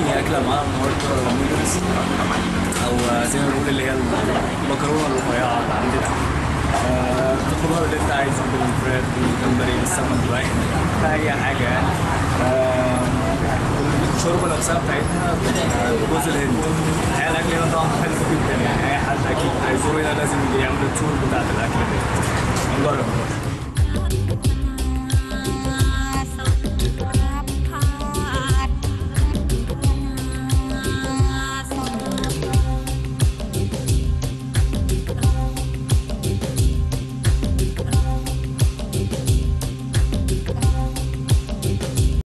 تاني أكلة معانا النهاردة نودلز أو زي ما بنقول اللي هي المكرونة الرفيعة اللي عندنا آه، تاخدها اللي أنت عايزه بالفراخ بالجمبري بالسمك براي أي حاجة يعني آه، الشوربة نفسها بتاعتها بتبقى بجوز الهند الحقيقة الأكل هنا طعمه حلو جدا يعني أي حد أكيد هيزور هنا لازم يعمل التور بتاعت الأكل دي نجرب